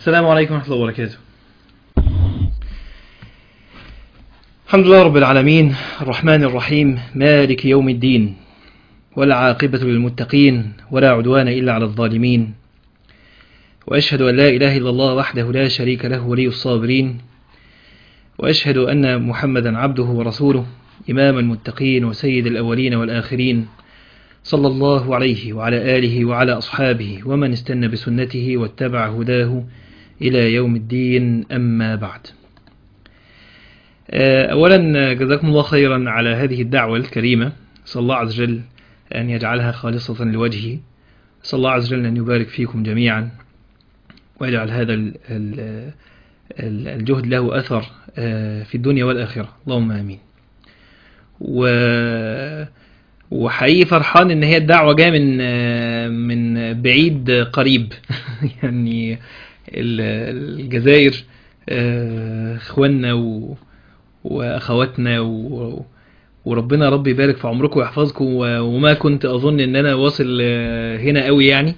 السلام عليكم ورحمة الله وبركاته الحمد لله رب العالمين الرحمن الرحيم مالك يوم الدين والعاقبة للمتقين ولا عدوان إلا على الظالمين وأشهد أن لا إله إلا الله وحده لا شريك له ولي الصابرين وأشهد أن محمدا عبده ورسوله إمام المتقين وسيد الأولين والآخرين صلى الله عليه وعلى آله وعلى أصحابه ومن استنى بسنته واتبع هداه إلى يوم الدين أما بعد أولا جزاكم الله خيرا على هذه الدعوة الكريمة صلى الله عز وجل أن يجعلها خالصة لوجهه صلى الله عز وجل أن يبارك فيكم جميعا ويجعل هذا الجهد له أثر في الدنيا والآخرة اللهم آمين و وحقيقي فرحان ان هي الدعوة جاية من من بعيد قريب يعني الجزائر اخواننا واخواتنا و وربنا رب يبارك في عمركم ويحفظكم وما كنت اظن ان انا واصل هنا قوي يعني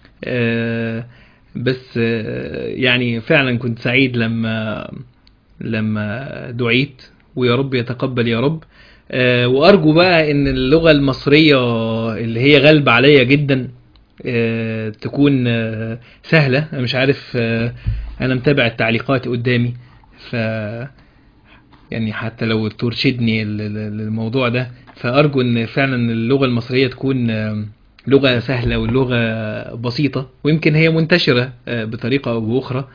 بس يعني فعلا كنت سعيد لما لما دعيت ويا رب يتقبل يا رب وارجو بقى ان اللغة المصرية اللي هي غالبة عليا جدا تكون سهلة انا مش عارف انا متابع التعليقات قدامي ف يعني حتى لو ترشدني للموضوع ده فارجو ان فعلا اللغة المصرية تكون لغة سهلة واللغة بسيطة ويمكن هي منتشرة بطريقة او باخرى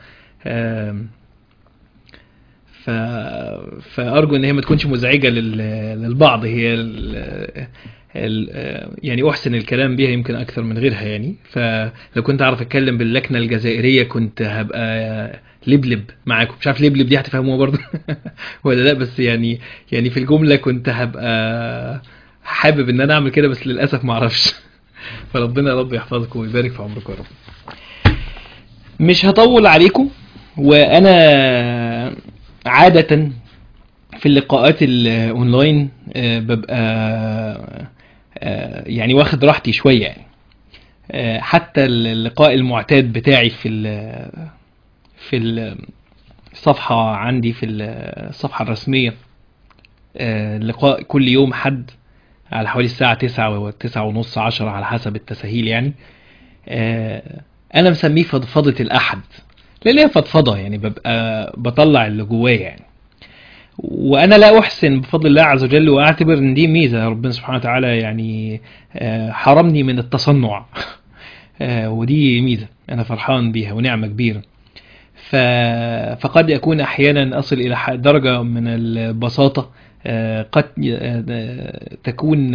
ف... فأرجو إن هي ما تكونش مزعجة لل... للبعض هي ال... ال... يعني أحسن الكلام بها يمكن أكثر من غيرها يعني فلو كنت أعرف أتكلم باللكنة الجزائرية كنت هبقى لبلب معاكم مش عارف لبلب دي هتفهموها برضه ولا لا بس يعني يعني في الجملة كنت هبقى حابب إن أنا أعمل كده بس للأسف ما أعرفش فربنا يا رب يحفظكم ويبارك في عمركم يا رب مش هطول عليكم وأنا عادة في اللقاءات الاونلاين ببقى يعني واخد راحتي شوية يعني حتى اللقاء المعتاد بتاعي في في الصفحة عندي في الصفحة الرسمية لقاء كل يوم حد على حوالي الساعة تسعة وتسعة ونص عشرة على حسب التساهيل يعني أنا مسميه فضفضة الأحد لان هي فضفضه يعني ببقى بطلع اللي جوايا يعني وانا لا احسن بفضل الله عز وجل واعتبر ان دي ميزه ربنا سبحانه وتعالى يعني حرمني من التصنع ودي ميزه انا فرحان بيها ونعمه كبيره ف... فقد يكون احيانا اصل الى درجه من البساطه قد تكون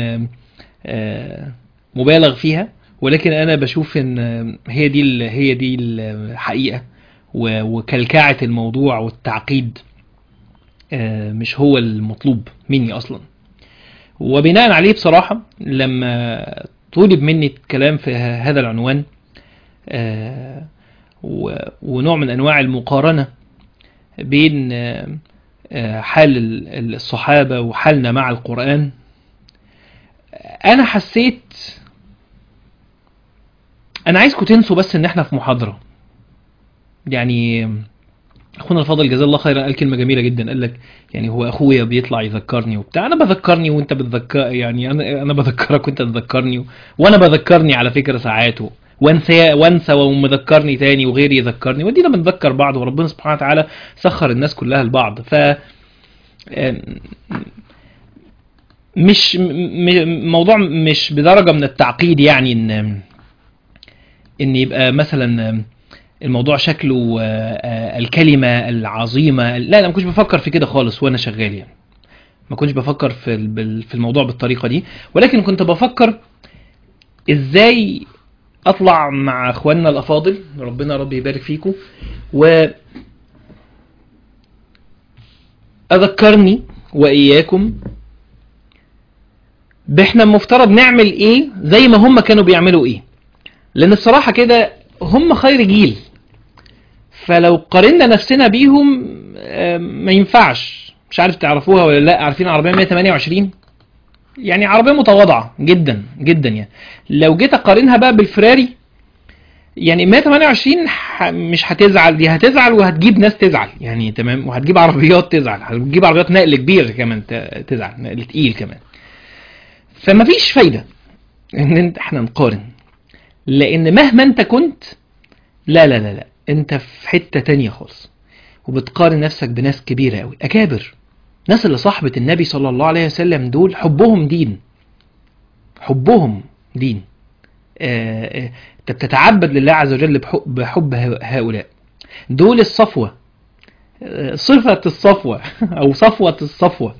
مبالغ فيها ولكن انا بشوف ان هي دي هي دي الحقيقه وكلكعة الموضوع والتعقيد مش هو المطلوب مني أصلا وبناء عليه بصراحة لما طلب مني الكلام في هذا العنوان ونوع من أنواع المقارنة بين حال الصحابة وحالنا مع القرآن أنا حسيت أنا عايزكم تنسوا بس إن إحنا في محاضرة يعني اخونا الفاضل جزاه الله خيرا قال كلمه جميله جدا قال لك يعني هو اخويا بيطلع يذكرني وبتاع انا بذكرني وانت بتذكر يعني انا انا بذكرك وانت تذكرني وانا بذكرني على فكره ساعات وانسى وانسى ومذكرني تاني وغيري يذكرني ودينا بنذكر بعض وربنا سبحانه وتعالى سخر الناس كلها لبعض ف مش موضوع مش بدرجه من التعقيد يعني ان ان يبقى مثلا الموضوع شكله الكلمة العظيمة لا لا ما كنتش بفكر في كده خالص وانا شغال يعني ما كنتش بفكر في في الموضوع بالطريقة دي ولكن كنت بفكر ازاي اطلع مع اخواننا الافاضل ربنا رب يبارك فيكم و اذكرني واياكم باحنا المفترض نعمل ايه زي ما هم كانوا بيعملوا ايه لان الصراحة كده هم خير جيل فلو قارنا نفسنا بيهم ما ينفعش مش عارف تعرفوها ولا لا عارفين عربية 128 يعني عربية متواضعة جدا جدا يعني لو جيت اقارنها بقى بالفراري يعني 128 ح- مش هتزعل دي هتزعل وهتجيب ناس تزعل يعني تمام وهتجيب عربيات تزعل هتجيب عربيات نقل كبير كمان ت- تزعل نقل تقيل كمان فما فيش فايدة ان انت احنا نقارن لان مهما انت كنت لا لا لا لا انت في حتة تانية خالص وبتقارن نفسك بناس كبيرة قوي اكابر ناس اللي صاحبة النبي صلى الله عليه وسلم دول حبهم دين حبهم دين آه، آه، انت بتتعبد لله عز وجل بحب, بحب ه- هؤلاء دول الصفوة آه، صفة الصفوة او صفوة الصفوة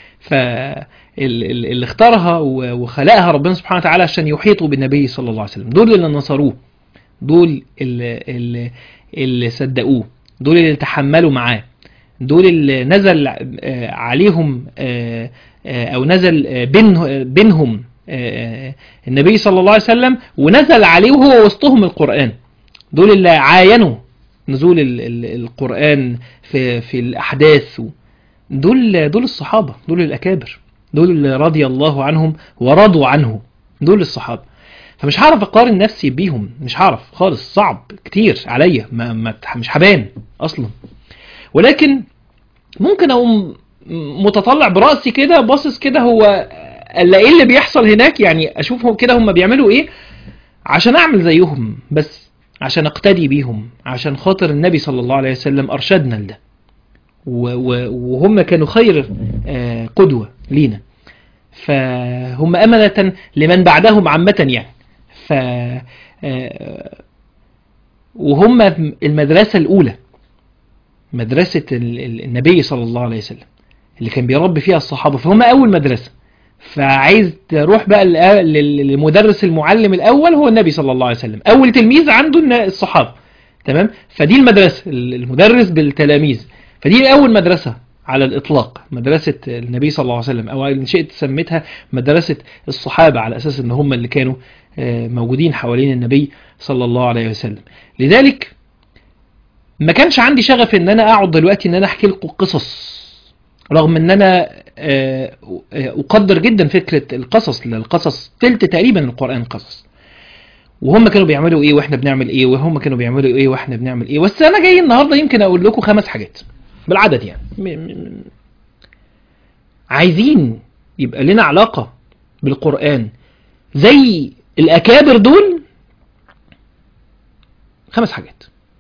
فاللي اختارها و- وخلقها ربنا سبحانه وتعالى عشان يحيطوا بالنبي صلى الله عليه وسلم دول اللي نصروه دول اللي, اللي, اللي صدقوه دول اللي تحملوا معاه دول اللي نزل آه، عليهم آه، آه، او نزل آه، بين بينهم آه، النبي صلى الله عليه وسلم ونزل عليه وهو وسطهم القرآن دول اللي عاينوا نزول ال- ال- القرآن في في الأحداث و- دول دول الصحابة دول الأكابر دول اللي رضي الله عنهم ورضوا عنه دول الصحابة فمش هعرف أقارن نفسي بيهم مش هعرف خالص صعب كتير عليا ما ما مش هبان أصلا ولكن ممكن اقوم متطلع براسي كده باصص كده هو الا ايه اللي بيحصل هناك يعني اشوف هو كده هم بيعملوا ايه عشان اعمل زيهم بس عشان اقتدي بيهم عشان خاطر النبي صلى الله عليه وسلم ارشدنا لده و- و- وهم كانوا خير آه، قدوة لينا فهم أمنة لمن بعدهم عامة يعني ف آه، وهم المدرسة الأولى مدرسة ال- ال- النبي صلى الله عليه وسلم اللي كان بيربي فيها الصحابة فهم أول مدرسة فعايز تروح بقى لل- لل- للمدرس المعلم الأول هو النبي صلى الله عليه وسلم أول تلميذ عنده الن- الصحابة تمام فدي المدرسة ال- المدرس بالتلاميذ فدي أول مدرسة على الإطلاق مدرسة النبي صلى الله عليه وسلم أو إن شئت سميتها مدرسة الصحابة على أساس إن هم اللي كانوا آه، موجودين حوالين النبي صلى الله عليه وسلم لذلك ما كانش عندي شغف ان انا اقعد دلوقتي ان انا احكي لكم قصص رغم ان انا آه، آه، اقدر جدا فكرة القصص لأن القصص تلت تقريبا القرآن قصص وهم كانوا بيعملوا ايه واحنا بنعمل ايه وهم كانوا بيعملوا ايه واحنا بنعمل ايه بس انا جاي النهاردة يمكن اقول لكم خمس حاجات بالعدد يعني م- م- عايزين يبقى لنا علاقة بالقرآن زي الأكابر دول خمس حاجات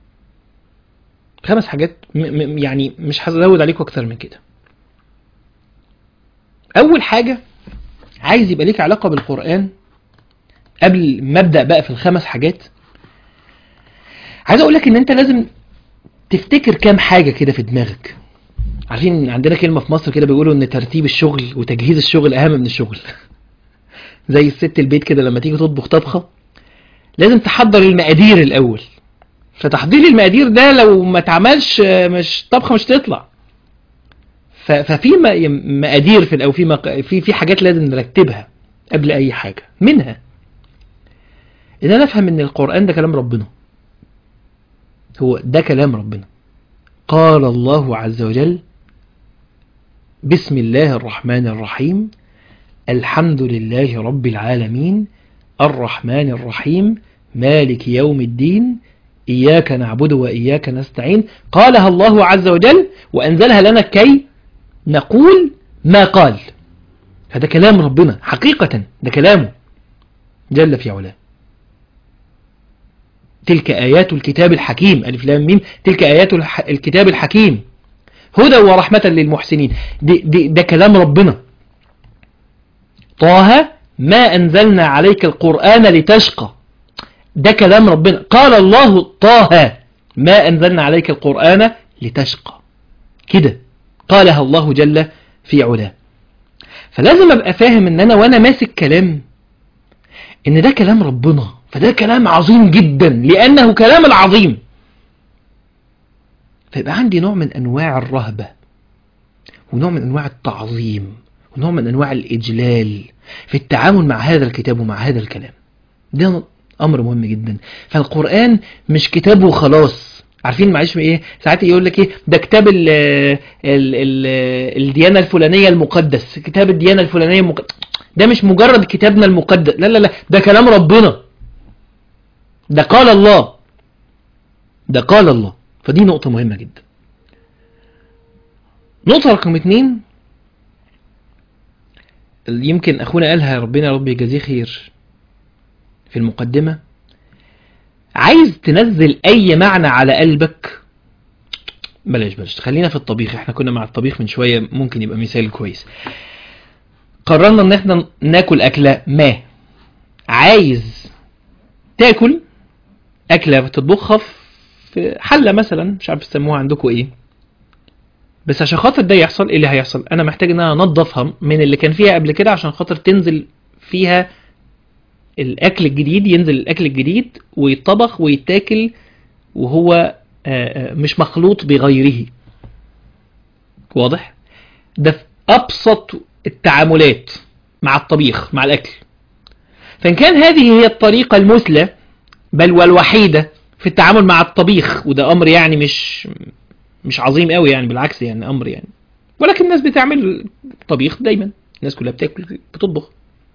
خمس حاجات م م يعني مش هزود عليكم أكتر من كده أول حاجة عايز يبقى ليك علاقة بالقرآن قبل ما أبدأ بقى في الخمس حاجات عايز أقول لك إن أنت لازم تفتكر كام حاجة كده في دماغك عارفين عندنا كلمة في مصر كده بيقولوا ان ترتيب الشغل وتجهيز الشغل اهم من الشغل زي الست البيت كده لما تيجي تطبخ طبخة لازم تحضر المقادير الاول فتحضير المقادير ده لو ما اتعملش آه، مش طبخة مش تطلع ف- ففي م- مقادير في ال- او في مق- في في حاجات لازم نرتبها قبل اي حاجة منها ان انا افهم ان القرآن ده كلام ربنا هو ده كلام ربنا قال الله عز وجل بسم الله الرحمن الرحيم الحمد لله رب العالمين الرحمن الرحيم مالك يوم الدين إياك نعبد وإياك نستعين قالها الله عز وجل وأنزلها لنا كي نقول ما قال هذا كلام ربنا حقيقة ده كلامه جل في علاه تلك آيات الكتاب الحكيم ألف لام ميم تلك آيات الح- الكتاب الحكيم هدى ورحمة للمحسنين دي دي ده كلام ربنا طه ما أنزلنا عليك القرآن لتشقى ده كلام ربنا قال الله طه ما أنزلنا عليك القرآن لتشقى كده قالها الله جل في علاه فلازم أبقى فاهم إن أنا وأنا ماسك كلام إن ده كلام ربنا فده كلام عظيم جدا لأنه كلام العظيم فيبقى عندي نوع من أنواع الرهبة ونوع من أنواع التعظيم ونوع من أنواع الإجلال في التعامل مع هذا الكتاب ومع هذا الكلام ده أمر مهم جدا فالقرآن مش كتاب وخلاص عارفين معلش ايه ساعات يقول لك ايه ده كتاب ال ال ال الديانه الفلانيه المقدس كتاب الديانه الفلانيه المقدس ده مش مجرد كتابنا المقدس لا لا لا ده كلام ربنا ده قال الله ده قال الله فدي نقطة مهمة جدا نقطة رقم اتنين اللي يمكن أخونا قالها ربنا ربي يجازيه خير في المقدمة عايز تنزل أي معنى على قلبك بلاش بلاش خلينا في الطبيخ احنا كنا مع الطبيخ من شوية ممكن يبقى مثال كويس قررنا ان احنا ناكل أكلة ما عايز تاكل أكلة بتطبخها في حلة مثلا مش عارف تسموها عندكم ايه بس عشان خاطر ده يحصل ايه اللي هيحصل انا محتاج ان انا انضفها من اللي كان فيها قبل كده عشان خاطر تنزل فيها الاكل الجديد ينزل الاكل الجديد ويتطبخ ويتاكل وهو آه، آه، مش مخلوط بغيره واضح ده في ابسط التعاملات مع الطبيخ مع الاكل فان كان هذه هي الطريقة المثلى بل والوحيدة في التعامل مع الطبيخ وده امر يعني مش مش عظيم قوي يعني بالعكس يعني امر يعني ولكن الناس بتعمل طبيخ دايما الناس كلها بتاكل بتطبخ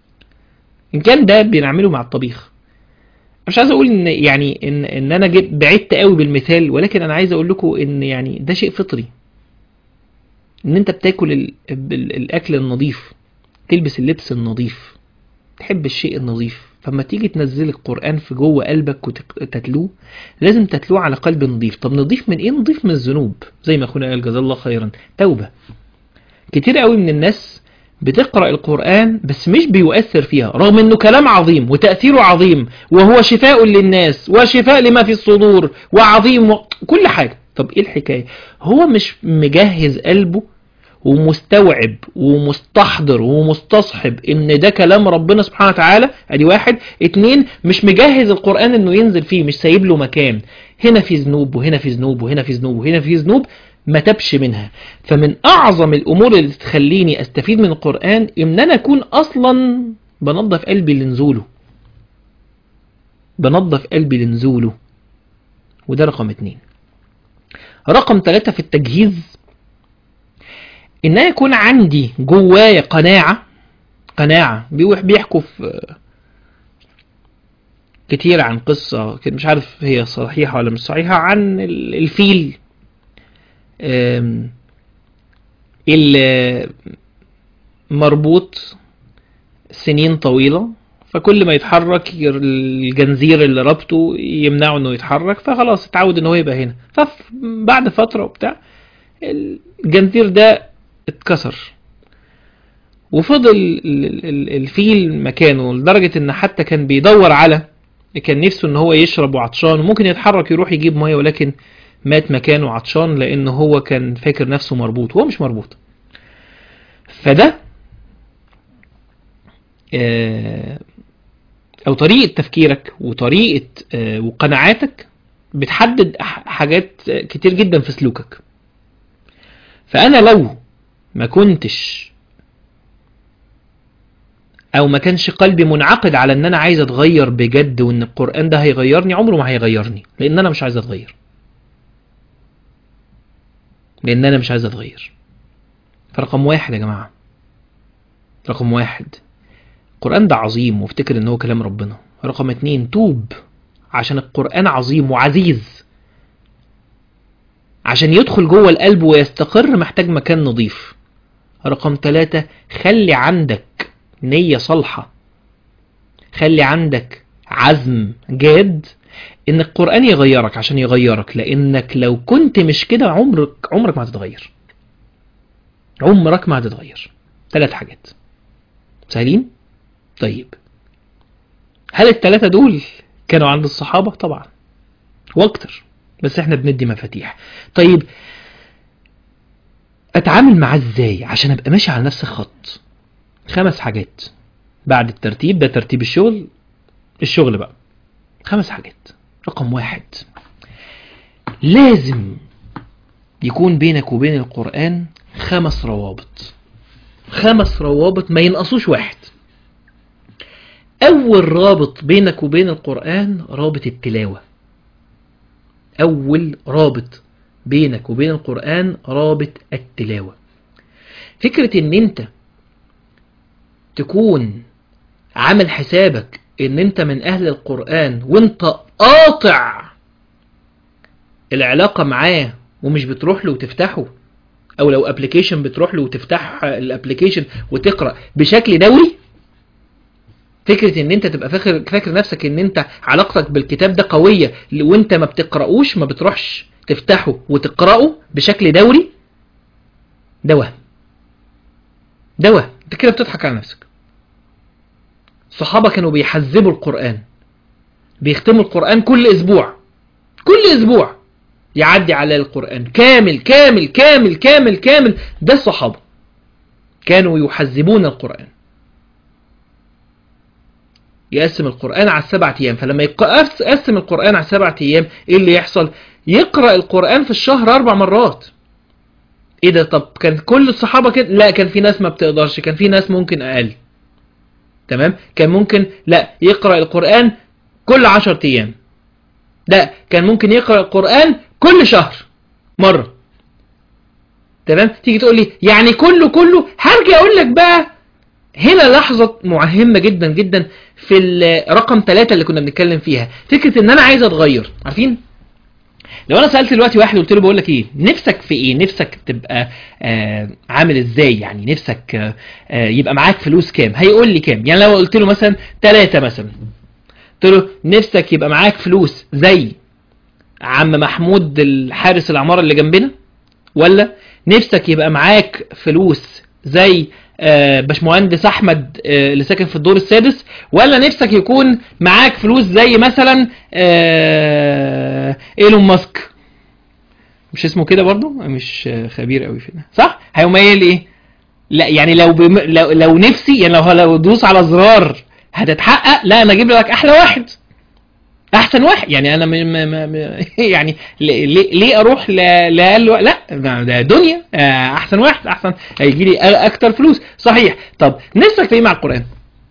ان كان ده بنعمله مع الطبيخ مش عايز اقول ان يعني ان ان انا جيت بعدت قوي بالمثال ولكن انا عايز اقول لكم ان يعني ده شيء فطري ان انت بتاكل ال... ال... الاكل النظيف تلبس اللبس النظيف تحب الشيء النظيف فما تيجي تنزل القرآن في جوه قلبك وتتلوه لازم تتلوه على قلب نظيف طب نظيف من ايه نظيف من الذنوب زي ما اخونا قال جزاه الله خيرا توبة كتير قوي من الناس بتقرأ القرآن بس مش بيؤثر فيها رغم انه كلام عظيم وتأثيره عظيم وهو شفاء للناس وشفاء لما في الصدور وعظيم و... كل حاجة طب ايه الحكاية هو مش مجهز قلبه ومستوعب ومستحضر ومستصحب ان ده كلام ربنا سبحانه وتعالى ادي واحد اتنين مش مجهز القرآن انه ينزل فيه مش سايب له مكان هنا في ذنوب وهنا في ذنوب وهنا في ذنوب وهنا في ذنوب ما تبش منها فمن اعظم الامور اللي تخليني استفيد من القرآن ان انا اكون اصلا بنظف قلبي لنزوله بنظف قلبي لنزوله وده رقم اتنين رقم ثلاثة في التجهيز ان انا يكون عندي جوايا قناعة قناعة بيحكوا في كتير عن قصة مش عارف هي صحيحة ولا مش صحيحة عن الفيل اللي مربوط سنين طويلة فكل ما يتحرك الجنزير اللي ربطه يمنعه انه يتحرك فخلاص اتعود ان هو يبقى هنا فبعد فترة وبتاع الجنزير ده اتكسر وفضل الفيل مكانه لدرجة ان حتى كان بيدور على كان نفسه ان هو يشرب وعطشان وممكن يتحرك يروح يجيب مية ولكن مات مكانه عطشان لان هو كان فاكر نفسه مربوط هو مش مربوط فده او طريقة تفكيرك وطريقة وقناعاتك بتحدد حاجات كتير جدا في سلوكك فانا لو ما كنتش او ما كانش قلبي منعقد على ان انا عايز اتغير بجد وان القرآن ده هيغيرني عمره ما هيغيرني لان انا مش عايز اتغير لان انا مش عايز اتغير فرقم واحد يا جماعة رقم واحد القرآن ده عظيم وافتكر ان هو كلام ربنا رقم اتنين توب عشان القرآن عظيم وعزيز عشان يدخل جوه القلب ويستقر محتاج مكان نظيف رقم ثلاثة خلي عندك نية صالحة خلي عندك عزم جاد ان القرآن يغيرك عشان يغيرك لانك لو كنت مش كده عمرك عمرك ما هتتغير عمرك ما هتتغير ثلاث حاجات سهلين طيب هل الثلاثة دول كانوا عند الصحابة طبعا واكتر بس احنا بندي مفاتيح طيب اتعامل معاه ازاي عشان ابقى ماشي على نفس الخط خمس حاجات بعد الترتيب ده ترتيب الشغل الشغل بقى خمس حاجات رقم واحد لازم يكون بينك وبين القرآن خمس روابط خمس روابط ما ينقصوش واحد أول رابط بينك وبين القرآن رابط التلاوة أول رابط بينك وبين القرآن رابط التلاوة فكرة ان انت تكون عامل حسابك ان انت من اهل القرآن وانت قاطع العلاقة معاه ومش بتروح له وتفتحه او لو ابلكيشن بتروح له وتفتح الابلكيشن وتقرا بشكل دوري فكره ان انت تبقى فاكر فاكر نفسك ان انت علاقتك بالكتاب ده قويه وانت ما بتقراوش ما بتروحش تفتحه وتقراه بشكل دوري ده وهم ده وهم انت كده بتضحك على نفسك الصحابه كانوا بيحذبوا القران بيختموا القران كل اسبوع كل اسبوع يعدي على القرآن كامل كامل كامل كامل كامل ده الصحابة كانوا يحذبون القرآن يقسم القرآن على السبعة أيام فلما يقسم القرآن على السبعة أيام إيه اللي يحصل يقرأ القرآن في الشهر أربع مرات إيه ده طب كان كل الصحابة كده لا كان في ناس ما بتقدرش كان في ناس ممكن أقل تمام كان ممكن لا يقرأ القرآن كل عشر أيام لا كان ممكن يقرأ القرآن كل شهر مرة تمام تيجي تقول لي يعني كله كله هرجع اقول لك بقى هنا لحظة مهمة جدا جدا في رقم ثلاثة اللي كنا بنتكلم فيها فكرة ان انا عايز اتغير عارفين لو انا سألت دلوقتي واحد قلت له بقول لك ايه نفسك في ايه نفسك تبقى آه عامل ازاي يعني نفسك آه يبقى معاك فلوس كام هيقول لي كام يعني لو قلت له مثلا ثلاثة مثلا قلت له نفسك يبقى معاك فلوس زي عم محمود الحارس العمارة اللي جنبنا ولا نفسك يبقى معاك فلوس زي باشمهندس احمد اللي ساكن في الدور السادس ولا نفسك يكون معاك فلوس زي مثلا ايلون ماسك مش اسمه كده برضو مش خبير قوي في ده صح هيقوم قايل ايه لا يعني لو بم... لو لو نفسي يعني لو لو دوس على زرار هتتحقق لا انا اجيب لك احلى واحد احسن واحد يعني انا م م م يعني ليه ليه اروح لاقل لا ده دنيا احسن واحد احسن هيجي لي اكتر فلوس صحيح طب نفسك في ايه مع القران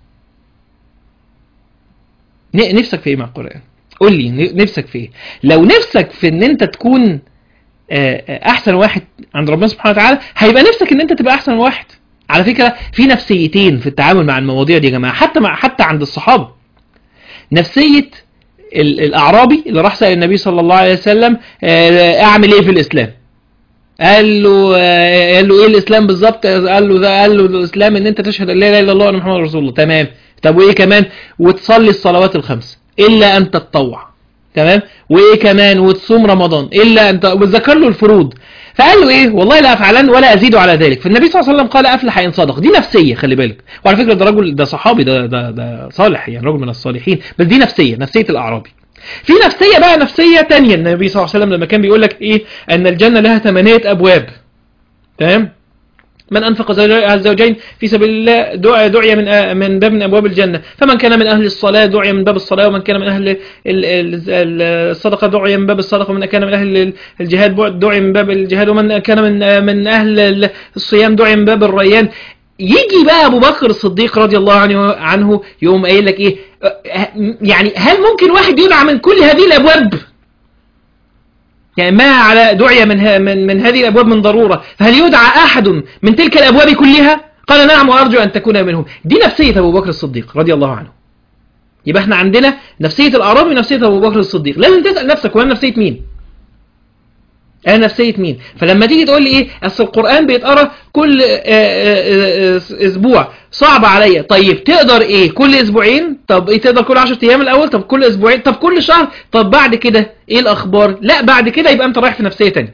نفسك في ايه مع القران قول لي نفسك في ايه لو نفسك في ان انت تكون احسن واحد عند ربنا سبحانه وتعالى هيبقى نفسك ان انت تبقى احسن واحد على فكره في نفسيتين في التعامل مع المواضيع دي يا جماعه حتى مع حتى عند الصحابه نفسيه الاعرابي اللي راح سال النبي صلى الله عليه وسلم اعمل ايه في الاسلام قال له قال له ايه الاسلام بالظبط قال له ده قال له الاسلام ان انت تشهد ان لا اله الا الله وان محمد رسول الله تمام طب وايه كمان وتصلي الصلوات الخمس الا ان تتطوع تمام وايه كمان وتصوم رمضان الا ان وذكر له الفروض فقال له ايه والله لا افعلن ولا ازيد على ذلك فالنبي صلى الله عليه وسلم قال افلح ان صدق دي نفسيه خلي بالك وعلى فكره ده راجل ده صحابي ده ده ده صالح يعني راجل من الصالحين بس دي نفسيه نفسيه الاعرابي في نفسيه بقى نفسيه تانية النبي صلى الله عليه وسلم لما كان بيقول لك ايه ان الجنه لها ثمانيه ابواب تمام من أنفق الزوجين في سبيل الله دعي, دعي من من باب من أبواب الجنة فمن كان من أهل الصلاة دعي من باب الصلاة ومن كان من أهل الصدقة دعي من باب الصدقة ومن كان من أهل الجهاد دعي من باب الجهاد ومن كان من من أهل الصيام دعي من باب الريان يجي بقى أبو بكر الصديق رضي الله عنه عنه يقوم قايل لك إيه يعني هل ممكن واحد يدعى من كل هذه الأبواب يعني ما على دعية من, من, من هذه الأبواب من ضرورة فهل يدعى أحد من تلك الأبواب كلها قال نعم وأرجو أن تكون منهم دي نفسية أبو بكر الصديق رضي الله عنه يبقى احنا عندنا نفسية الأعرابي ونفسية أبو بكر الصديق لازم تسأل نفسك وأنا نفسية مين انا نفسيه مين فلما تيجي تقول لي ايه اصل القران بيتقرا كل اسبوع صعب عليا طيب تقدر ايه كل اسبوعين طب ايه تقدر كل 10 ايام الاول طب كل اسبوعين طب كل شهر طب بعد كده ايه الاخبار لا بعد كده يبقى انت رايح في نفسيه تانية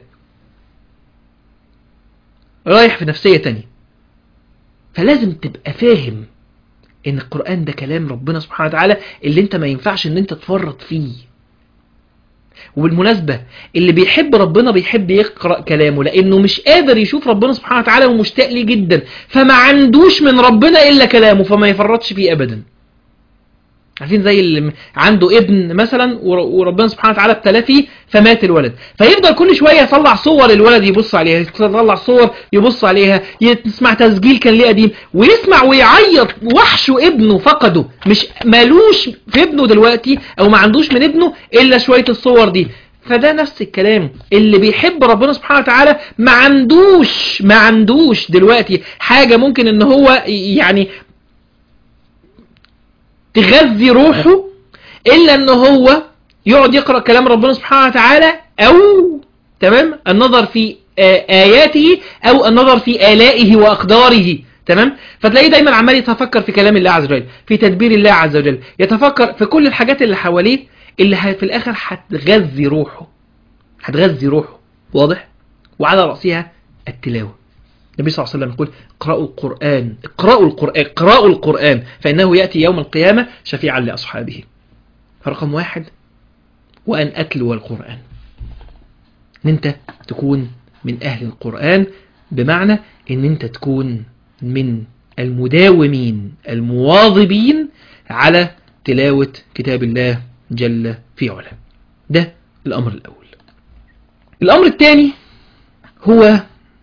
رايح في نفسيه تانية فلازم تبقى فاهم ان القران ده كلام ربنا سبحانه وتعالى اللي انت ما ينفعش ان انت تفرط فيه وبالمناسبة اللي بيحب ربنا بيحب يقرأ كلامه لأنه مش قادر يشوف ربنا سبحانه وتعالى ومشتاق ليه جدا فما عندوش من ربنا إلا كلامه فما يفرطش فيه أبدا عارفين زي اللي عنده ابن مثلا وربنا سبحانه وتعالى ابتلاه فيه فمات الولد فيفضل كل شويه يطلع صور الولد يبص عليها يطلع صور يبص عليها يسمع تسجيل كان ليه قديم ويسمع ويعيط وحشه ابنه فقده مش مالوش في ابنه دلوقتي او ما عندوش من ابنه الا شويه الصور دي فده نفس الكلام اللي بيحب ربنا سبحانه وتعالى ما عندوش ما عندوش دلوقتي حاجة ممكن ان هو يعني تغذي روحه الا ان هو يقعد يقرأ كلام ربنا سبحانه وتعالى أو تمام النظر في آه، آياته أو النظر في آلائه وأقداره تمام فتلاقيه دايما عمال يتفكر في كلام الله عز وجل في تدبير الله عز وجل يتفكر في كل الحاجات اللي حواليه اللي ه- في الآخر هتغذي روحه هتغذي روحه واضح وعلى رأسها التلاوة النبي صلى الله عليه وسلم يقول اقرأوا القرآن اقرأوا القرآن اقرأوا القرآن فإنه يأتي يوم القيامة شفيعا لأصحابه رقم واحد وأن أتلو القرآن ان انت تكون من اهل القرآن بمعنى ان انت تكون من المداومين المواظبين على تلاوة كتاب الله جل في علاه ده الامر الاول الامر الثاني هو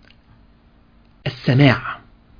السماع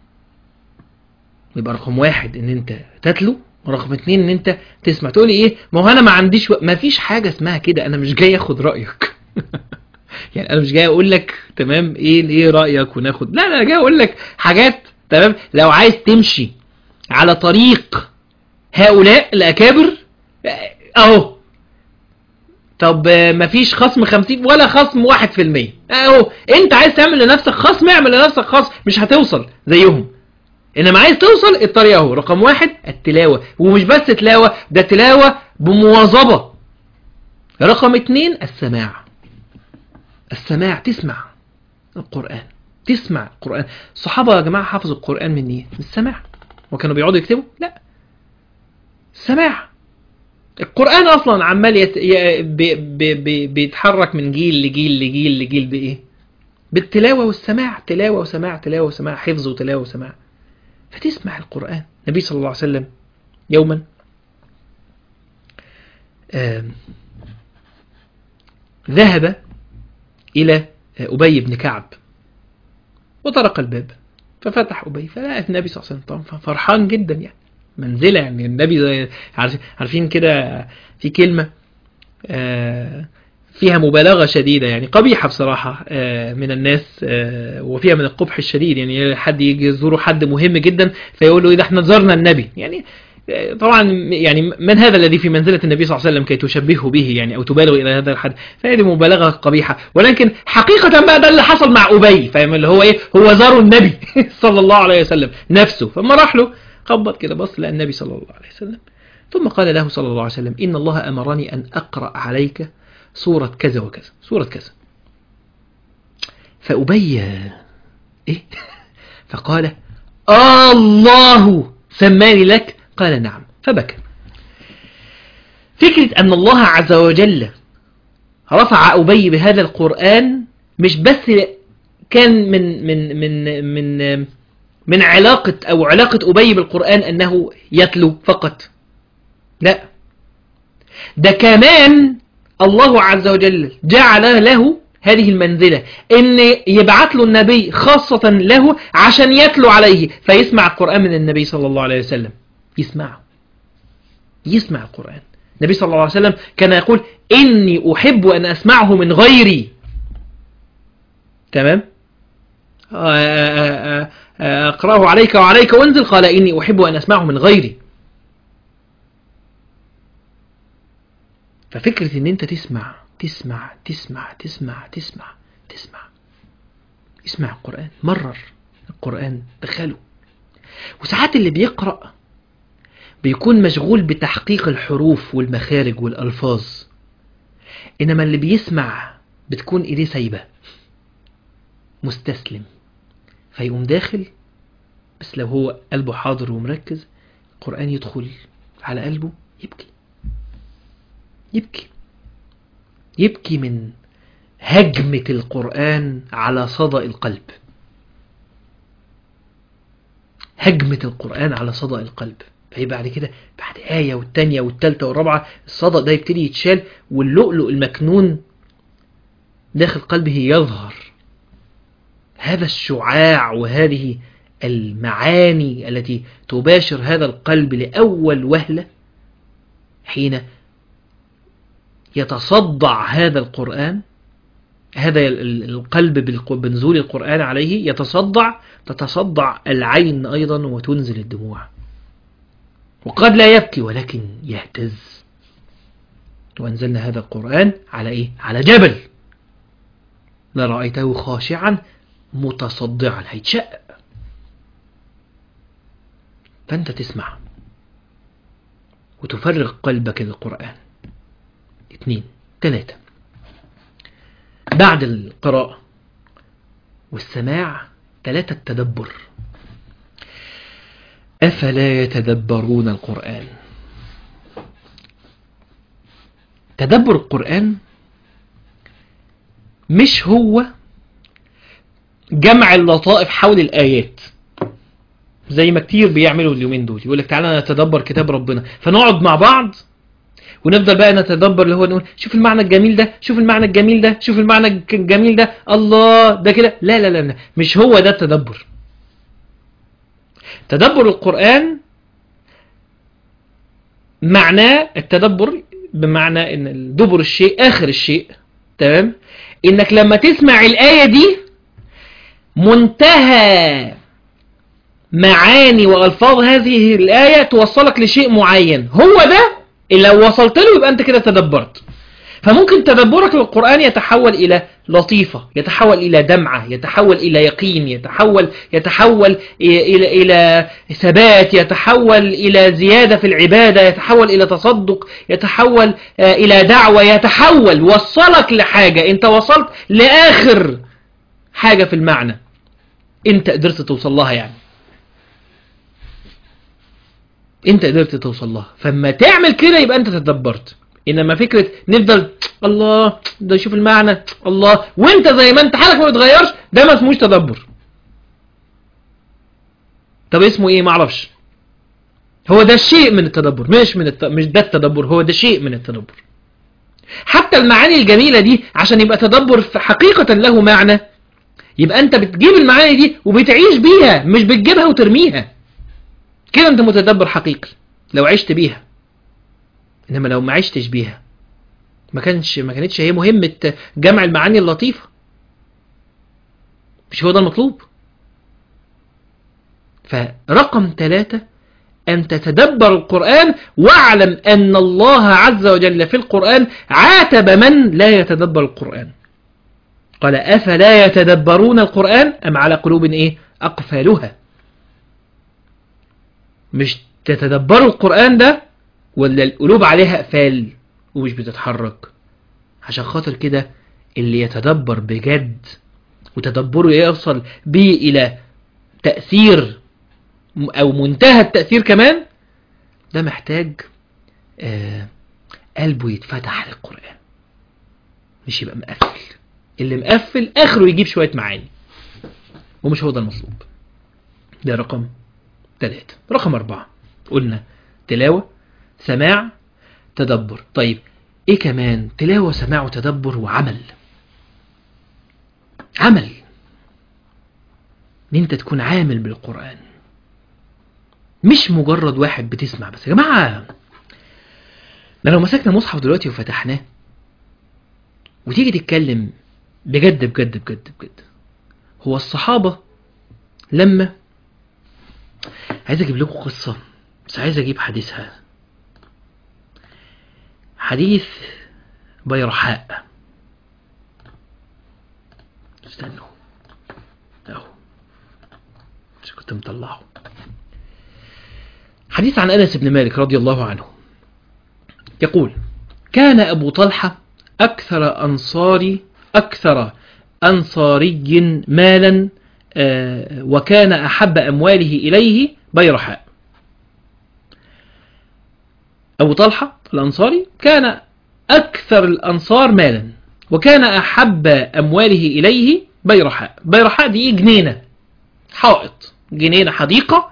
يبقى رقم واحد ان انت تتلو ورقم اتنين ان انت تسمع تقول لي ايه ما هو انا ما عنديش و... ما فيش حاجة اسمها كده انا مش جاي اخد رأيك يعني انا مش جاي اقول لك تمام ايه ايه رايك وناخد لا لا انا جاي اقول لك حاجات تمام لو عايز تمشي على طريق هؤلاء الاكابر اهو طب آه، مفيش خصم 50 ولا خصم 1% اهو انت عايز تعمل لنفسك خصم اعمل لنفسك خصم مش هتوصل زيهم انما عايز توصل الطريقه اهو رقم واحد التلاوه ومش بس تلاوه ده تلاوه بمواظبه رقم اتنين السماع السماع تسمع القرآن تسمع القرآن الصحابة يا جماعة حافظوا القرآن من ايه؟ من السماع وكانوا بيقعدوا يكتبوا؟ لا السماع القرآن أصلا عمال يت... ي... ب... ب... ب... بيتحرك من جيل لجيل لجيل لجيل بإيه؟ بالتلاوة والسماع تلاوة وسماع تلاوة وسماع حفظ وتلاوة وسماع فتسمع القرآن النبي صلى الله عليه وسلم يوما آم، ذهب إلى أبي بن كعب وطرق الباب ففتح أبي فلقى النبي صلى الله عليه وسلم طبعا فرحان جدا يعني منزلة يعني النبي زي عارف- عارفين كده في كلمة آه، فيها مبالغة شديدة يعني قبيحة بصراحة آه، من الناس آه، وفيها من القبح الشديد يعني حد يجي يزوره حد مهم جدا فيقول له إذا احنا زرنا النبي يعني آه، طبعا يعني من هذا الذي في منزلة النبي صلى الله عليه وسلم كي تشبهه به يعني أو تبالغ إلى هذا الحد فهذه مبالغة قبيحة ولكن حقيقة بقى ده اللي حصل مع أبي فاهم اللي هو إيه هو زار النبي صلى الله عليه وسلم نفسه فما راح له خبط كده بص لقى النبي صلى الله عليه وسلم ثم قال له صلى الله عليه وسلم إن الله أمرني أن أقرأ عليك سورة كذا وكذا سورة كذا فأبي إيه فقال الله سماني لك قال نعم فبكى فكرة أن الله عز وجل رفع أبي بهذا القرآن مش بس كان من من من من من علاقة أو علاقة أبي بالقرآن أنه يتلو فقط لا ده كمان الله عز وجل جعل له هذه المنزلة ان يبعث له النبي خاصة له عشان يتلو عليه فيسمع القرآن من النبي صلى الله عليه وسلم يسمعه يسمع القرآن النبي صلى الله عليه وسلم كان يقول إني أحب أن أسمعه من غيري تمام أقرأه عليك وعليك وانزل قال إني أحب أن أسمعه من غيري ففكرة ان انت تسمع تسمع تسمع تسمع تسمع تسمع اسمع القرآن مرر القرآن دخله وساعات اللي بيقرأ بيكون مشغول بتحقيق الحروف والمخارج والألفاظ إنما اللي بيسمع بتكون إيديه سايبة مستسلم فيقوم داخل بس لو هو قلبه حاضر ومركز القرآن يدخل على قلبه يبكي يبكي يبكي من هجمة القرآن على صدى القلب هجمة القرآن على صدى القلب فهي بعد كده بعد آية والتانية والتالتة والرابعة الصدى ده يبتدي يتشال واللؤلؤ المكنون داخل قلبه يظهر هذا الشعاع وهذه المعاني التي تباشر هذا القلب لأول وهلة حين يتصدع هذا القرآن هذا القلب بنزول القرآن عليه يتصدع تتصدع العين أيضا وتنزل الدموع وقد لا يبكي ولكن يهتز وأنزلنا هذا القرآن على إيه؟ على جبل لرأيته خاشعا متصدعا هيتشقق فأنت تسمع وتفرغ قلبك للقرآن اثنين ثلاثة بعد القراءة والسماع ثلاثة التدبر أفلا يتدبرون القرآن تدبر القرآن مش هو جمع اللطائف حول الآيات زي ما كتير بيعملوا اليومين دول يقول لك تعالى نتدبر كتاب ربنا فنقعد مع بعض ونفضل بقى نتدبر اللي هو نقول شوف المعنى الجميل ده شوف المعنى الجميل ده شوف المعنى الجميل ده الله ده كده لا لا لا لا مش هو ده التدبر تدبر القرآن معناه التدبر بمعنى ان دبر الشيء اخر الشيء تمام انك لما تسمع الآية دي منتهى معاني وألفاظ هذه الآية توصلك لشيء معين هو ده اللي لو وصلت له يبقى أنت كده تدبرت فممكن تدبرك للقرآن يتحول إلى لطيفة يتحول إلى دمعة يتحول إلى يقين يتحول يتحول إلى إلى ثبات يتحول إلى زيادة في العبادة يتحول إلى تصدق يتحول إلى دعوة يتحول وصلك لحاجة أنت وصلت لآخر حاجة في المعنى أنت قدرت توصل لها يعني انت قدرت توصل لها فما تعمل كده يبقى انت تدبرت انما فكرة نفضل الله ده شوف المعنى الله وانت زي ما انت حالك ما بتغيرش ده ما اسموش تدبر طب اسمه ايه معرفش هو ده شيء من التدبر مش من الت... مش ده التدبر هو ده شيء من التدبر حتى المعاني الجميلة دي عشان يبقى تدبر في حقيقة له معنى يبقى انت بتجيب المعاني دي وبتعيش بيها مش بتجيبها وترميها كده انت متدبر حقيقي لو عشت بيها انما لو ما عشتش بيها ما كانش ما كانتش هي مهمة جمع المعاني اللطيفة مش هو ده المطلوب فرقم ثلاثة أن تتدبر القرآن واعلم أن الله عز وجل في القرآن عاتب من لا يتدبر القرآن قال أفلا يتدبرون القرآن أم على قلوب إيه أقفالها مش تتدبروا القرآن ده ولا القلوب عليها أقفال ومش بتتحرك عشان خاطر كده اللي يتدبر بجد وتدبره يوصل بيه إلى تأثير أو منتهى التأثير كمان ده محتاج آه قلبه يتفتح للقرآن مش يبقى مقفل اللي مقفل آخره يجيب شوية معاني ومش هو ده المطلوب ده رقم ثلاثة رقم أربعة قلنا تلاوة سماع تدبر طيب ايه كمان تلاوة سماع وتدبر وعمل عمل ان انت تكون عامل بالقرآن مش مجرد واحد بتسمع بس يا جماعة ده لو مسكنا مصحف دلوقتي وفتحناه وتيجي تتكلم بجد بجد بجد بجد هو الصحابة لما عايز اجيب لكم قصة بس عايز اجيب حديثها حديث بيرحاء استنوا اهو مش كنت مطلعه حديث عن انس بن مالك رضي الله عنه يقول كان ابو طلحه اكثر انصاري اكثر انصاري مالا وكان احب امواله اليه بيرحاء أبو طلحة الأنصاري كان أكثر الأنصار مالا وكان أحب أمواله إليه بيرحاء بيرحاء دي جنينة حائط جنينة حديقة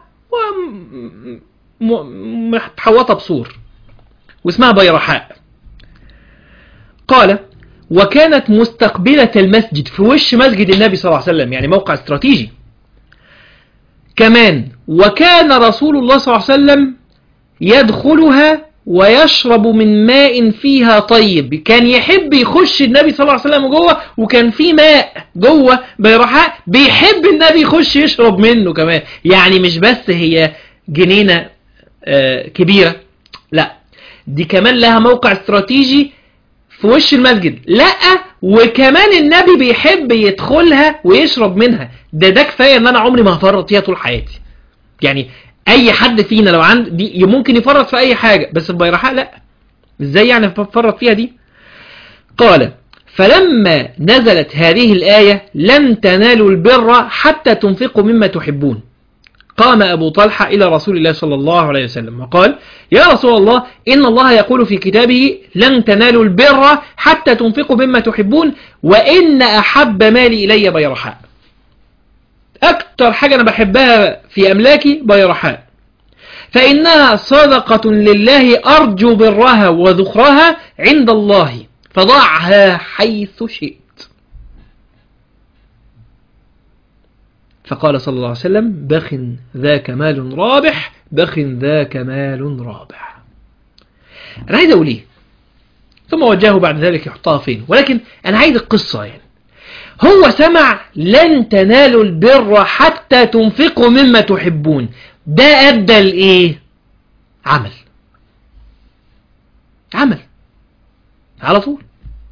ومتحوطة بسور واسمها بيرحاء قال وكانت مستقبلة المسجد في وش مسجد النبي صلى الله عليه وسلم يعني موقع استراتيجي كمان وكان رسول الله صلى الله عليه وسلم يدخلها ويشرب من ماء فيها طيب كان يحب يخش النبي صلى الله عليه وسلم جوه وكان في ماء جوه بيرحاء بيحب النبي يخش يشرب منه كمان يعني مش بس هي جنينة آه كبيرة لا دي كمان لها موقع استراتيجي في وش المسجد لا وكمان النبي بيحب يدخلها ويشرب منها ده ده كفايه ان انا عمري ما هفرط فيها طول حياتي يعني اي حد فينا لو عنده دي ممكن يفرط في اي حاجه بس البيرحاء لا ازاي يعني فرط فيها دي قال فلما نزلت هذه الآية لن تنالوا البر حتى تنفقوا مما تحبون قام أبو طلحة إلى رسول الله صلى الله عليه وسلم وقال يا رسول الله إن الله يقول في كتابه لن تنالوا البر حتى تنفقوا مما تحبون وإن أحب مالي إلي بيرحاء أكتر حاجة أنا بحبها في أملاكي بيرحاء فإنها صدقة لله أرجو برها وذخرها عند الله فضعها حيث شئت فقال صلى الله عليه وسلم بخ ذاك مال رابح بخ ذاك مال رابح أنا عايز أقول إيه ثم وجهه بعد ذلك يحطها فين ولكن أنا عايز القصة يعني هو سمع لن تنالوا البر حتى تنفقوا مما تحبون ده أدى لإيه عمل عمل على طول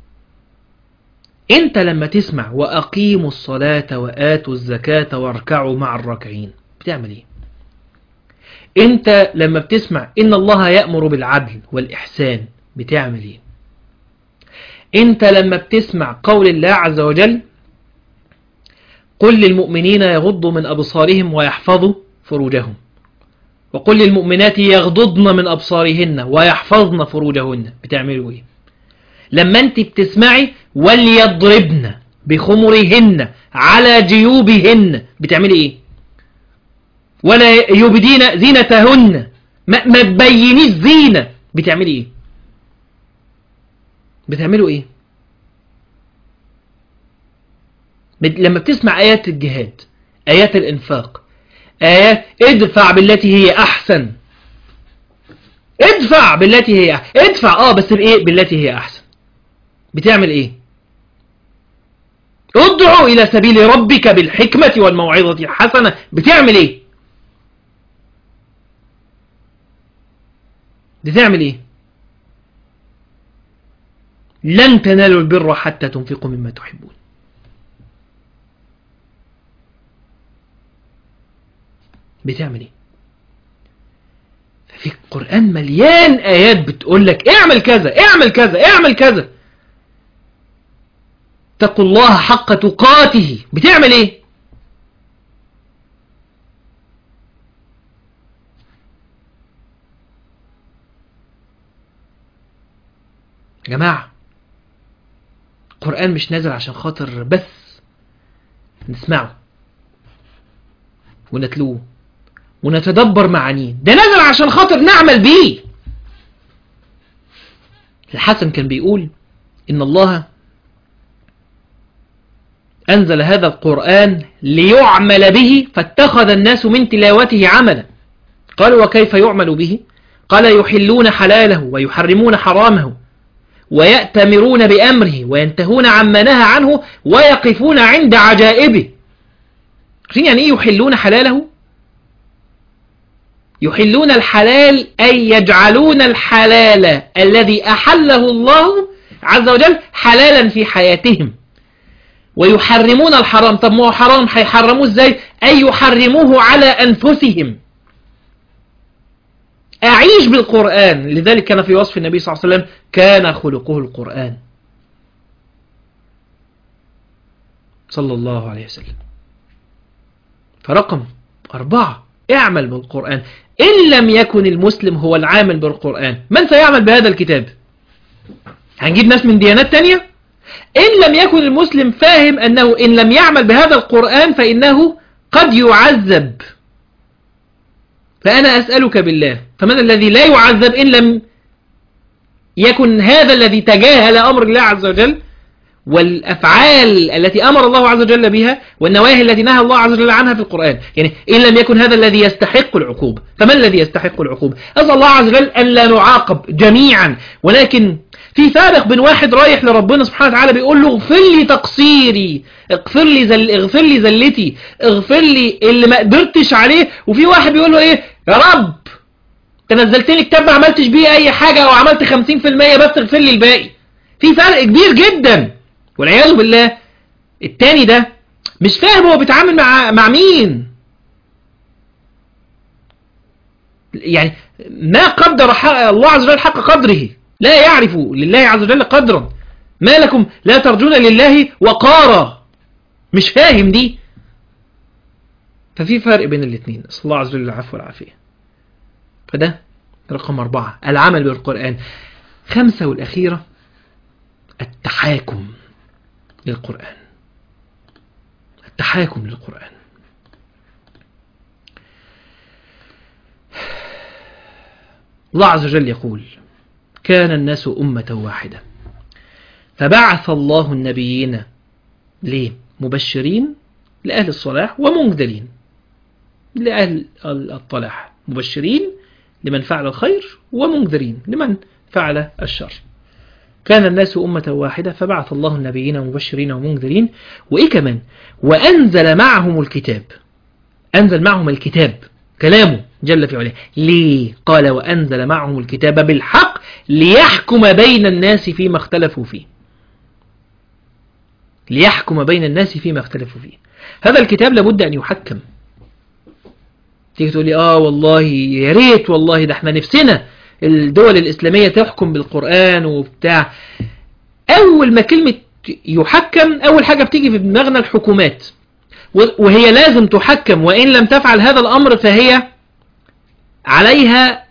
انت لما تسمع واقيموا الصلاة واتوا الزكاة واركعوا مع الراكعين بتعمل ايه انت لما بتسمع ان الله يأمر بالعدل والاحسان بتعمل ايه انت لما بتسمع قول الله عز وجل قل للمؤمنين يغضوا من أبصارهم ويحفظوا فروجهم وقل للمؤمنات يغضضن من أبصارهن ويحفظن فروجهن بتعملوا ايه لما انت بتسمعي وليضربن بخمرهن على جيوبهن بتعملي ايه ولا يبدين زينتهن ما, ما تبينيش زينة بتعملي ايه بتعملوا ايه لما بتسمع آيات الجهاد آيات الإنفاق آيات ادفع بالتي هي أحسن ادفع بالتي هي أحسن. ادفع اه بس بإيه بالتي هي أحسن بتعمل إيه ادعو إلى سبيل ربك بالحكمة والموعظة الحسنة بتعمل إيه بتعمل إيه لن تنالوا البر حتى تنفقوا مما تحبون بتعمل ايه ففي القرآن مليان آيات بتقول لك اعمل كذا اعمل كذا اعمل كذا اتقوا الله حق تقاته بتعمل ايه يا جماعة القرآن مش نازل عشان خاطر بس نسمعه ونتلوه ونتدبر معانيه ده نزل عشان خاطر نعمل بيه الحسن كان بيقول إن الله أنزل هذا القرآن ليعمل به فاتخذ الناس من تلاوته عملا قالوا وكيف يعمل به قال يحلون حلاله ويحرمون حرامه ويأتمرون بأمره وينتهون عما نهى عنه ويقفون عند عجائبه عارفين يعني ايه يحلون حلاله يحلون الحلال أي يجعلون الحلال الذي أحله الله عز وجل حلالا في حياتهم ويحرمون الحرام طب ما هو حرام هيحرموه ازاي أي يحرموه على أنفسهم أعيش بالقرآن لذلك كان في وصف النبي صلى الله عليه وسلم كان خلقه القرآن صلى الله عليه وسلم فرقم أربعة اعمل بالقرآن إن لم يكن المسلم هو العامل بالقرآن من سيعمل بهذا الكتاب هنجيب ناس من ديانات تانية إن لم يكن المسلم فاهم أنه إن لم يعمل بهذا القرآن فإنه قد يعذب فأنا أسألك بالله فمن الذي لا يعذب إن لم يكن هذا الذي تجاهل أمر الله عز وجل والأفعال التي أمر الله عز وجل بها والنواهي التي نهى الله عز وجل عنها في القرآن يعني إن لم يكن هذا الذي يستحق العقوبة فما الذي يستحق العقوبة أسأل الله عز وجل أن لا نعاقب جميعا ولكن في فارق بين واحد رايح لربنا سبحانه وتعالى بيقول له اغفر لي تقصيري اغفر لي زل اغفر لي زلتي اغفر لي اللي ما قدرتش عليه وفي واحد بيقول له ايه يا رب انت نزلت لي كتاب ما عملتش بيه اي حاجة او عملت 50% بس اغفر لي الباقي في فرق كبير جدا والعياذ بالله التاني ده مش فاهم هو بيتعامل مع مع مين يعني ما قدر الله عز وجل حق قدره لا يعرف لله عز وجل قدرا ما لكم لا ترجون لله وقارا مش فاهم دي ففي فرق بين الاثنين نسال الله عز وجل العفو والعافية فده رقم أربعة العمل بالقرآن خمسة والأخيرة التحاكم للقرآن التحاكم للقرآن الله عز وجل يقول كان الناس أمة واحدة فبعث الله النبيين ليه مبشرين لأهل الصلاح ومنذرين لأهل الطلاح مبشرين لمن فعل الخير ومنذرين لمن فعل الشر كان الناس أمة واحدة فبعث الله النبيين مبشرين ومنذرين وإيه كمان وأنزل معهم الكتاب أنزل معهم الكتاب كلامه جل في علاه ليه قال وأنزل معهم الكتاب بالحق ليحكم بين الناس فيما اختلفوا فيه ليحكم بين الناس فيما اختلفوا فيه هذا الكتاب لابد أن يحكم تيجي تقول لي آه والله يا ريت والله ده احنا نفسنا الدول الإسلامية تحكم بالقرآن وبتاع أول ما كلمة يحكم أول حاجة بتيجي في دماغنا الحكومات وهي لازم تحكم وإن لم تفعل هذا الأمر فهي عليها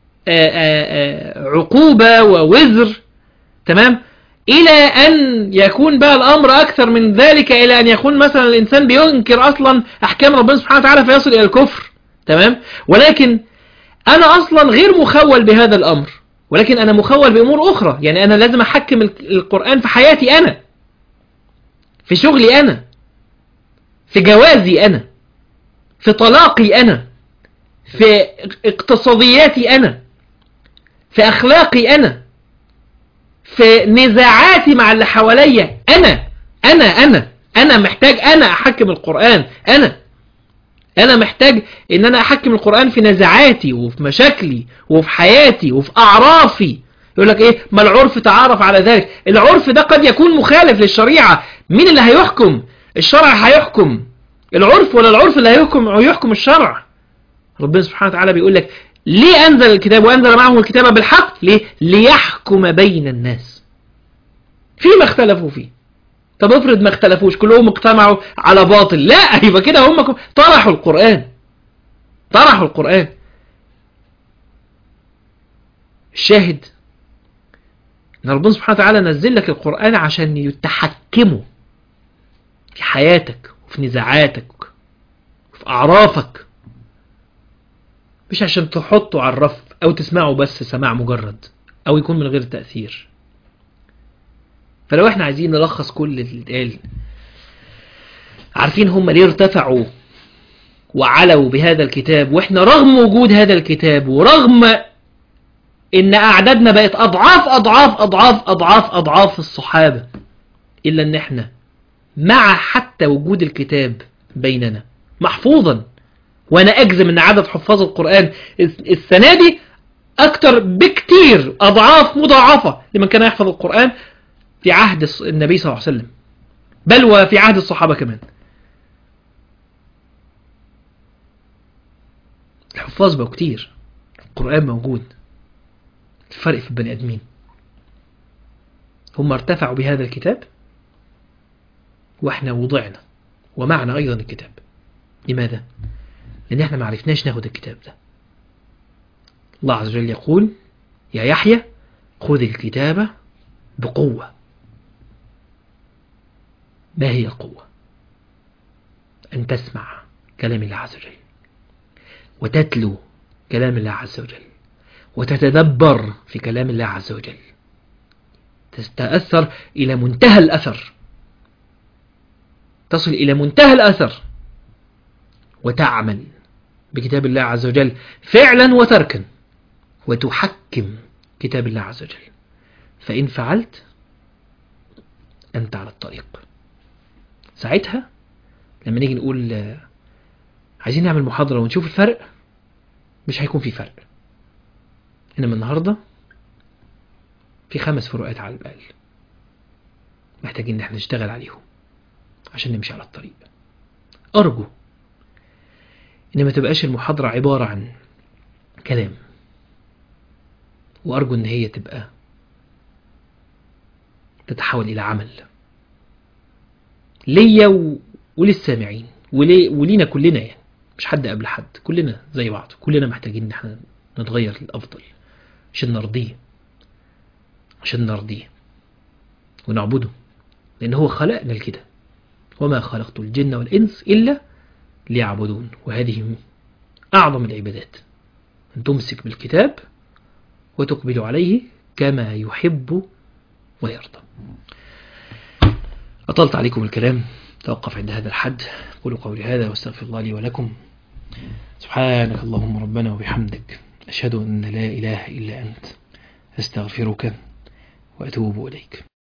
عقوبة ووزر تمام إلى أن يكون بقى الأمر أكثر من ذلك إلى أن يكون مثلا الإنسان بينكر أصلا أحكام ربنا سبحانه وتعالى فيصل إلى الكفر تمام ولكن أنا أصلا غير مخول بهذا الأمر ولكن أنا مخول بأمور أخرى يعني أنا لازم أحكم القرآن في حياتي أنا في شغلي أنا في جوازي أنا في طلاقي أنا في اقتصادياتي أنا في أخلاقي أنا في نزاعاتي مع اللي حواليا أنا أنا أنا أنا محتاج أنا أحكم القرآن أنا أنا محتاج إن أنا أحكم القرآن في نزاعاتي وفي مشاكلي وفي حياتي وفي أعرافي يقول لك إيه ما العرف تعارف على ذلك العرف ده قد يكون مخالف للشريعة مين اللي هيحكم الشرع هيحكم العرف ولا العرف اللي هيحكم يحكم الشرع ربنا سبحانه وتعالى بيقول لك ليه أنزل الكتاب وأنزل معهم الكتاب بالحق ليه ليحكم بين الناس فيما اختلفوا فيه طب افرض ما اختلفوش كلهم اجتمعوا على باطل لا يبقى كده هم طرحوا القرآن طرحوا القرآن الشاهد ان ربنا سبحانه وتعالى نزل لك القرآن عشان يتحكموا في حياتك وفي نزاعاتك وفي أعرافك مش عشان تحطه على الرف أو تسمعه بس سماع مجرد أو يكون من غير تأثير فلو احنا عايزين نلخص كل اللي اتقال عارفين هم ليه ارتفعوا وعلوا بهذا الكتاب واحنا رغم وجود هذا الكتاب ورغم ان اعدادنا بقت اضعاف اضعاف اضعاف اضعاف اضعاف الصحابة الا ان احنا مع حتى وجود الكتاب بيننا محفوظا وانا اجزم ان عدد حفاظ القرآن السنة دي اكتر بكتير اضعاف مضاعفة لمن كان يحفظ القرآن في عهد النبي صلى الله عليه وسلم بل وفي عهد الصحابة كمان الحفاظ بقوا كتير القرآن موجود الفرق في البني آدمين هم ارتفعوا بهذا الكتاب واحنا وضعنا ومعنا أيضا الكتاب لماذا؟ لأن احنا ما عرفناش ناخد الكتاب ده الله عز وجل يقول يا يحيى خذ الكتاب بقوة ما هي القوة أن تسمع كلام الله عز وجل وتتلو كلام الله عز وجل وتتدبر في كلام الله عز وجل تتأثر إلى منتهى الأثر تصل إلى منتهى الأثر وتعمل بكتاب الله عز وجل فعلا وتركا وتحكم كتاب الله عز وجل فإن فعلت أنت على الطريق ساعتها لما نيجي نقول عايزين نعمل محاضرة ونشوف الفرق مش هيكون في فرق إنما النهاردة في خمس فروقات على الأقل محتاجين إن احنا نشتغل عليهم عشان نمشي على الطريق أرجو إن ما تبقاش المحاضرة عبارة عن كلام وأرجو إن هي تبقى تتحول إلى عمل ليا و... وللسامعين ولي... ولينا كلنا يعني مش حد قبل حد كلنا زي بعض كلنا محتاجين إن احنا نتغير للأفضل عشان نرضيه عشان نرضيه ونعبده لأن هو خلقنا لكده وما خلقت الجن والإنس إلا ليعبدون وهذه أعظم العبادات أن تمسك بالكتاب وتقبل عليه كما يحب ويرضى أطلت عليكم الكلام توقف عند هذا الحد قولوا قولي هذا واستغفر الله لي ولكم سبحانك اللهم ربنا وبحمدك أشهد أن لا إله إلا أنت أستغفرك وأتوب إليك